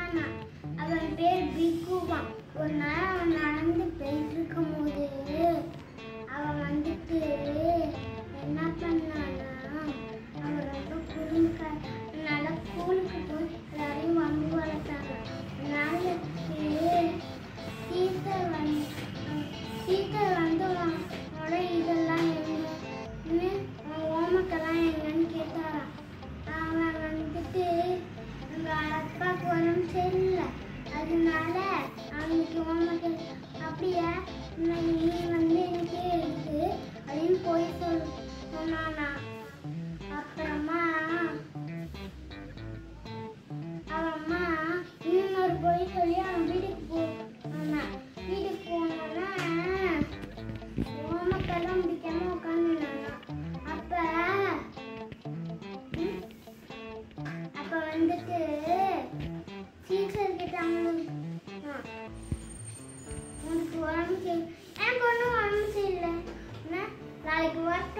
சொன்னானா அவன் பேர் பிக்குவான் ஒரு நாள் அவன் நடந்து போயிட்டு இருக்கும் போது அவன் வந்துட்டு என்ன பண்ணானா அவன் ரொம்ப குறும்புக்க அதனால ஸ்கூலுக்கு போய் எல்லாரையும் வம்பு வளர்த்தாங்க அதனால டீச்சர் வந்து டீச்சர் வந்து அவனோட இதெல்லாம் என்னன்னு ஹோம்ஒர்க்கெல்லாம் என்னன்னு கேட்டாராம் அவன் வந்துட்டு எங்க அப்பாவுக்கு உடம்பு சரியில்லை அதனால அவனுக்கு ஹோம்ஒர்க் அப்படியே நான் நீ வந்து எனக்கு இருக்கு அப்படின்னு போய் சொல் சொன்னானா அப்புறமா அவன் அம்மா இன்னொரு போய் சொல்லி அவன் வீட்டுக்கு போனான் வீட்டுக்கு போனோன்னா ஹோம்ஒர்க்கெல்லாம் முடிக்காம உட்காந்துருந்தானா அப்ப ம், அப்ப வந்துட்டு டீச்சர் கிட்ட அவன் ஆ, உனக்கு உடம்பு சரி எனக்கு ஒன்றும் உடம்பு சரியில்லை என்ன நாளைக்கு ஒர்க்